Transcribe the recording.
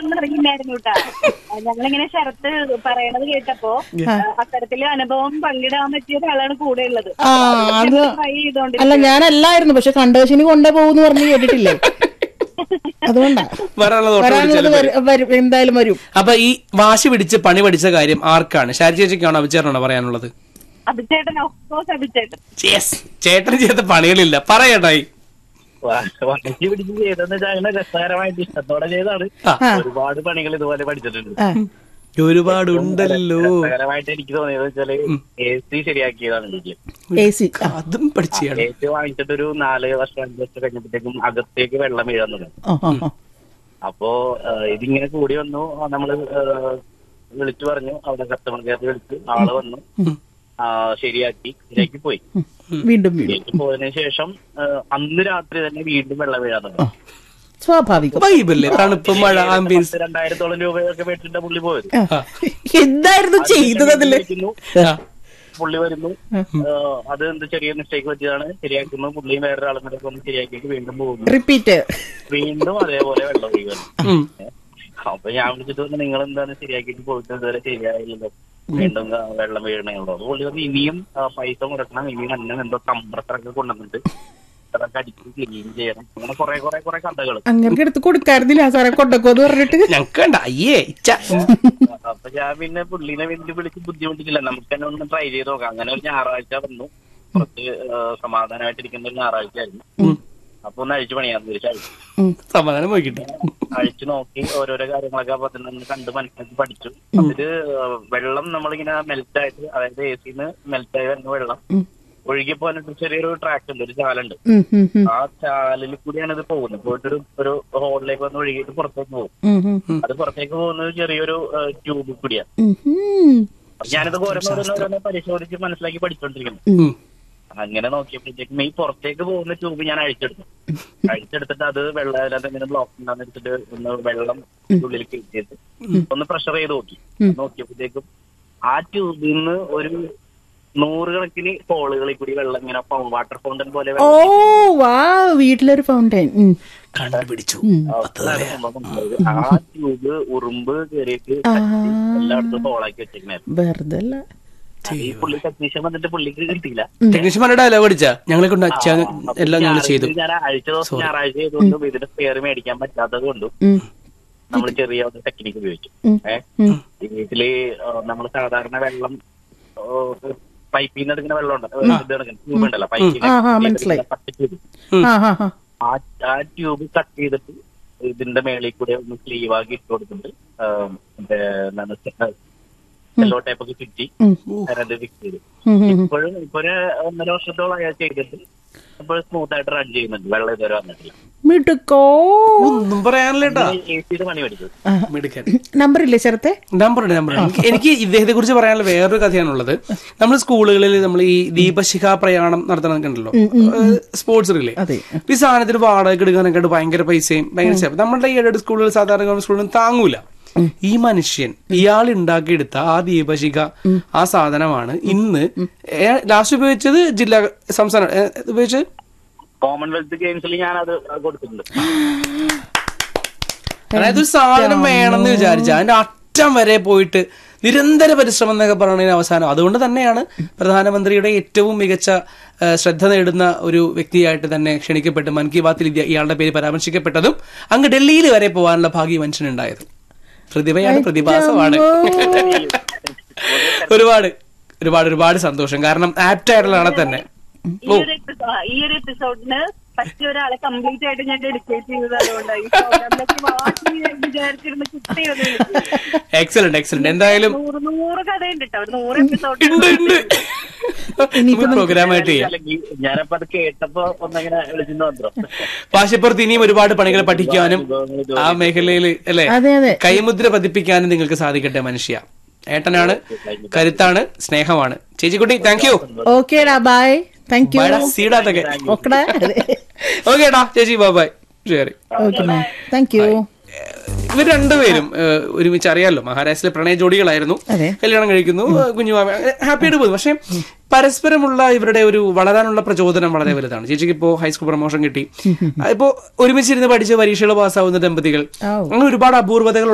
എന്താണെന്ന് അറിയില്ലായിരുന്നു കേട്ടാ ഞങ്ങളിങ്ങനെ ശരത്ത് പറയണത് കേട്ടപ്പോ ആ, അത്തരത്തില് അനുഭവം പങ്കിടാൻ പറ്റിയ ഒരാളാണ് കൂടെ ഉള്ളത് ആ അത് ട്രൈ ചെയ്തോണ്ട് അല്ല ഞാനല്ലായിരുന്നു പക്ഷെ കണ്ടേശിന് കൊണ്ടേ പോകുന്നു പറഞ്ഞ് കേട്ടിട്ടില്ലേ അതുകൊണ്ടാ വരാനുള്ളത് ഓട്ടോ വരാനുള്ളത് വിളിച്ചാലും വരും. വരും- വരും എന്തായാലും വരും അപ്പൊ ഈ വാശി പിടിച്ച് പണി പഠിച്ച കാര്യം ആർക്കാണ് ശാരി ചേച്ചിക്കാണോ അഭിചേട്ടനാണോ പറയാനുള്ളത് അഭിച്ചേട്ടൻ ഓഫ്കോഴ്സ് അഭിച്ചേട്ടൻ യെസ് ചേട്ടൻ ചെയ്ത പണികളില്ല പറയട്ടായി വാശി പിടിച്ച് ചെയ്തെന്ന് വെച്ചാൽ അങ്ങനെ രസകരമായിട്ട് ഇഷ്ടത്തോടെ ചെയ്താണ് ആ. ഒരുപാട് പണികൾ ഇതുപോലെ പഠിച്ചിട്ടുണ്ട് ആ ഒരുപാടുണ്ടല്ലോ രസകരമായിട്ട് എനിക്ക് തോന്നിയത് വെച്ചാല് എ സി ശരിയാക്കിയതാണ് എനിക്ക് എ സി അതും പഠിച്ചാണ് എ സി വാങ്ങിച്ചിട്ട് ഒരു നാല് വർഷം അഞ്ച് വർഷം കഴിഞ്ഞപ്പോഴത്തേക്കും അകത്തേക്ക് വെള്ളം വീഴാൻ തുടങ്ങി ആ ആ ആ അപ്പോ ആ, ഇതിങ്ങനെ കൂടി വന്നു ആ, നമ്മള് ആ, വിളിച്ചു പറഞ്ഞു അവിടെ കസ്റ്റമർ കെയർ വിളിച്ചു ആള് വന്നു ആ, ശരിയാക്കി ശരിയാക്കി പോയി വീണ്ടും വീണ്ടും ശരിയാക്കി പോയതിനു ശേഷം ആ, അന്ന് രാത്രി തന്നെ വീണ്ടും വെള്ളം വീഴാൻ തുടങ്ങി സ്വാഭാവികം വൈബല്ലേ തണുപ്പ് മഴ ആംബിയൻസ് പത്ത് രണ്ടായിരത്തോളം രൂപയൊക്കെ മേടിച്ചിട്ട് പുള്ളി പോയത് ആ. എന്തായിരുന്നു ചെയ്തത് അതില് വിളിക്കുന്നു, പുള്ളി വരുന്നു ആ, അത് എന്ത് ചെറിയ മിസ്റ്റേക്ക് പറ്റിയതാണ് ശരിയാക്കുന്നു പുള്ളിയും വേറൊരാളും കൂടെ ഒന്ന് ശരിയാക്കിയിട്ട് വീണ്ടും പോകുന്നു റിപ്പീറ്റ് വീണ്ടും അതേപോലെ വെള്ളം വീഴുന്നു അപ്പൊ ഞാൻ വിളിച്ചിട്ട് പറഞ്ഞു നിങ്ങൾ എന്താണ് ശരിയാക്കിയിട്ട് പോയിട്ട് ഇതുവരെ ശരിയായില്ലല്ലോ വീണ്ടും ആ, വെള്ളം വീഴണേ ഉള്ളൂ അപ്പൊ പുള്ളി പറഞ്ഞു ഇനിയും ആ, പൈസ മുടക്കണം ഇനിയും അന്നം എന്തോ കംപ്രസറൊക്കെ കൊണ്ടുവന്നിട്ട് അതൊക്കെ അടിച്ച് ക്ലീൻ ചെയ്യണം അങ്ങനെ കുറെ കുറെ കുറെ കഥകൾ അങ്ങനെ എടുത്ത് കൊടുക്കാറുന്നില്ല സാറെ കൊണ്ടക്കോന്ന് പറഞ്ഞിട്ട് ഞങ്ങൾക്ക് വേണ്ട അയ്യേ ഇച്ച അപ്പൊ ഞാൻ പിന്നെ പുള്ളിനെ വേണ്ടി വിളിച്ച് ബുദ്ധിമുട്ടിച്ചില്ല നമുക്ക് തന്നെ ഒന്ന് ട്രൈ ചെയ്ത് നോക്കാം അങ്ങനെ ഒരു ഞായറാഴ്ച വന്നു കുറച്ച് ആ, സമാധാനമായിട്ടിരിക്കുന്ന ഒരു ഞായറാഴ്ച ആയിരുന്നു അപ്പൊ ഒന്ന് അഴിച്ചു പണിയാന്ന് തിരിച്ചഴിച്ചു ഉം. സമാധാനം പോയി കിട്ടി അഴിച്ചു നോക്കി ഓരോരോ കാര്യങ്ങളൊക്കെ അപ്പൊ അതിൽ നിന്ന് കണ്ട് മനസ്സിലാക്കി പഠിച്ചു അതില് വെള്ളം നമ്മളിങ്ങനെ മെൽറ്റ് ആയിട്ട് അതായത് എ സിന്ന് മെൽറ്റ് ആയി വരുന്ന വെള്ളം ഒഴുകി പോകാനായിട്ട് ചെറിയൊരു ട്രാക്ക് ഉണ്ട് ഒരു ചാലുണ്ട് ഉം, ഉം, ഉം. ആ ചാലിൽ കൂടിയാണ് ഇത് പോകുന്നത് പോയിട്ടൊരു ഒരു ഹോളിലേക്ക് വന്ന് ഒഴുകിയിട്ട് പുറത്തേക്ക് പോകും ഉം, ഉം, ഉം. അത് പുറത്തേക്ക് പോകുന്നത് ചെറിയൊരു ട്യൂബ് കൂടിയാണ് ഉം, ഉം. അപ്പൊ ഞാനിത് ഓരോന്നോരോന്നോരോന്നെ പരിശോധിച്ച് മനസ്സിലാക്കി പഠിച്ചോണ്ടിരിക്കുന്നു ഉം. അങ്ങനെ നോക്കിയപ്പോഴത്തേക്കും ഈ പുറത്തേക്ക് പോകുന്ന ട്യൂബ് ഞാൻ അഴിച്ചെടുത്തു അഴിച്ചെടുത്തിട്ട് അത് വെള്ളം അതിനകത്ത് ഇങ്ങനെ ബ്ലോക്ക് ഉണ്ടാന്ന് എടുത്തിട്ട് ഒന്ന് വെള്ളം ഉള്ളിൽ കയറ്റിയിട്ട് ഒന്ന് പ്രഷർ ചെയ്ത് നോക്കി നോക്കിയപ്പോഴത്തേക്കും ആ ട്യൂബിൽ നിന്ന് ഒരു നൂറുകണക്കിന് ഹോളുകളിൽ കൂടി വെള്ളം ഇങ്ങനെ വാട്ടർ ഫൗണ്ടൻ പോലെ ഓ വെള്ളം വാ വീട്ടിലൊരു ഫൗണ്ടൈൻ കണ്ടുപിടിച്ചു അതാണ് സംഭവം ഉണ്ടായത്. ആ ട്യൂബ് ഉറുമ്പ് കയറിയിട്ട് എല്ലായിടത്തും ഹോളാക്കി വെച്ചേക്കണായിരുന്നു വെറുതെ അല്ല ഈ പുള്ളി ടെക്നീഷ്യൻ വന്നിട്ട് പുള്ളിക്ക് കിട്ടിയില്ല ടെക്നീഷ്യന്മാരുടെ ഡയലോഗ് അടിച്ചാ ഞങ്ങളെ കൊണ്ട് അച്ഛ എല്ലാം ഞങ്ങൾ ചെയ്തു ഞാൻ ആഴ്ച ദിവസം ഞായറാഴ്ച ചെയ്തുകൊണ്ടും ഇതിന്റെ സ്പെയർ മേടിക്കാൻ പറ്റാത്തത് കൊണ്ടും ഉം. നമ്മൾ ചെറിയ ഒരു ടെക്നിക്ക് ഉപയോഗിക്കും ഉം. ഏഹ് ഉം. ഈ വീട്ടില് നമ്മൾ സാധാരണ വെള്ളം പൈപ്പിൽ നിന്ന് എടുക്കുന്ന വെള്ളം ഉണ്ട് ട്യൂബ് ഉണ്ടല്ലോ ആ, ആ, മനസ്സിലായി. പൈപ്പിൽ ആ ആ ആ ആ ആ ട്യൂബ് കട്ട് ചെയ്തിട്ട് ഇതിന്റെ മേളിൽ കൂടെ ഒന്ന് സ്ലീവ് ആക്കി ഇട്ട് കൊടുത്തിട്ട് ആ, മറ്റേ എന്താണ് സെല്ലോ ടൈപ്പ് ഒക്കെ ചുറ്റി ഉം. അതിനകത്ത് ഫിക്സ് ചെയ്തു ഉം, ഉം, ഉം. ഇപ്പോഴും ഇപ്പൊ ഒരു ഒന്നര വർഷത്തോളം അയാൾ ചെയ്തിട്ട് ഇപ്പോൾ സ്മൂത്ത് ആയിട്ട് റൺ ചെയ്യുന്നുണ്ട് വെള്ളം ഇതുവരെ വന്നിട്ടില്ല മിടുക്കോ ഒന്നും പറയാനില്ലേട്ടാ എ സിയുടെ പണി പഠിച്ചത് മിടുക്കൻ നമ്പർ ഇല്ലേ ശരത്തെ നമ്പറുണ്ട് നമ്പർ എനിക്ക് ഇദ്ദേഹത്തെ കുറിച്ച് പറയാനുള്ള വേറൊരു കഥയാണുള്ളത് നമ്മൾ സ്കൂളുകളിൽ നമ്മൾ ഈ ദീപശിഖ പ്രയാണം നടത്തണമൊക്കെയുണ്ടല്ലോ സ്പോർട്സ് റിലേ അതെ. ഈ സാധനത്തിന് വാടക എടുക്കാനൊക്കെ ആയിട്ട് ഭയങ്കര പൈസയും ഭയങ്കര ചെലവ് നമ്മുടെ ഈ ഇടയുടെ സ്കൂളുകൾ സാധാരണ ഗവൺമെന്റ് സ്കൂളിൽ താങ്ങൂല ഈ മനുഷ്യൻ ഇയാൾ ഉണ്ടാക്കിയെടുത്ത ആ ദീപശിഖ ആ സാധനമാണ് ഇന്ന് ലാസ്റ്റ് ഉപയോഗിച്ചത് ജില്ലാ സംസ്ഥാന ഏ, ഉപയോഗിച്ചത് കോമൺവെൽത്ത് ഗെയിംസിൽ ഞാൻ അത് കൊടുത്തിട്ടുണ്ട് അതായത് ഒരു സാധനം വേണമെന്ന് വിചാരിച്ച അതിന്റെ അറ്റം വരെ പോയിട്ട് നിരന്തര പരിശ്രമം എന്നൊക്കെ പറയുന്നതിന് അവസാനം അതുകൊണ്ട് തന്നെയാണ് പ്രധാനമന്ത്രിയുടെ ഏറ്റവും മികച്ച ആ, ശ്രദ്ധ നേടുന്ന ഒരു വ്യക്തിയായിട്ട് തന്നെ ക്ഷണിക്കപ്പെട്ട് മൻ കി ബാത്തിൽ ഇത് ഇയാളുടെ പേര് പരാമർശിക്കപ്പെട്ടതും അങ്ങ് ഡൽഹിയിൽ വരെ പോകാനുള്ള ഭാഗ്യം മനുഷ്യനുണ്ടായത് പ്രതിഭയാണ് പ്രതിഭാസമാണ് ഒരുപാട് ഒരുപാട് ഒരുപാട് സന്തോഷം കാരണം ആപ്റ്റ് ആയിട്ടുള്ള ആളെ തന്നെ ഈ ഒരു episo- ആ, ഈ ഒരു എപ്പിസോഡിന് പറ്റിയ ഒരാളെ കംപ്ലീറ്റ് ആയിട്ട് ഞാൻ ഡെഡിക്കേറ്റ് ചെയ്തത് അതുകൊണ്ടാണ് ഈ പ്രോഗ്രാമിലേക്ക് വാശി വിചാരിച്ചിരുന്ന കുട്ടിയത് എക്സലന്റ് എക്സലന്റ് എന്തായാലും നൂറ് നൂറ് കഥയുണ്ട് കേട്ടോ ഒരു നൂറ് എപ്പിസോഡ് ഉണ്ട് ഉണ്ട് പ്രോഗ്രാമായിട്ട് ചെയ്യാം അല്ലെങ്കിൽ ഞാനപ്പോ അത് കേട്ടപ്പോ ഒന്നങ്ങനെ വിളിച്ചിട്ട് വന്നോ പാശപ്പുറത്ത് ഇനിയും ഒരുപാട് പണികൾ പഠിക്കാനും ആ മേഖലയിൽ അല്ലെ അതെ അതെ കൈമുദ്ര പതിപ്പിക്കാനും നിങ്ങൾക്ക് സാധിക്കട്ടെ മനുഷ്യ ഏട്ടനാണ് കരുത്താണ് സ്നേഹമാണ് ചേച്ചിക്കുട്ടി താങ്ക് യു ഓക്കേടാ ബൈ താങ്ക് യു സീഡാത്തൊക്കെ ഓക്കെടാ ഓക്കേടാ ചേച്ചി ബൈ ശരി ഓക്കെ താങ്ക് യു ഇവർ രണ്ടുപേരും ഏഹ്, ഒരുമിച്ച് അറിയാലോ മഹാരാഷ്ട്രയിലെ പ്രണയ ജോഡികളായിരുന്നു അതെ. കല്യാണം കഴിക്കുന്നു കുഞ്ഞുമാമ ഹാപ്പിയായിട്ട് പോകുന്നു പക്ഷെ പരസ്പരമുള്ള ഇവരുടെ ഒരു വളരാനുള്ള പ്രചോദനം വളരെ വലുതാണ് ചേച്ചിക്ക് ഇപ്പോ ഹൈസ്കൂൾ പ്രൊമോഷൻ കിട്ടി ഇപ്പോ ഒരുമിച്ചിരുന്ന് പഠിച്ച് പരീക്ഷകൾ പാസ്സാവുന്ന ദമ്പതികൾ ഓ. അങ്ങനെ ഒരുപാട് അപൂർവതകൾ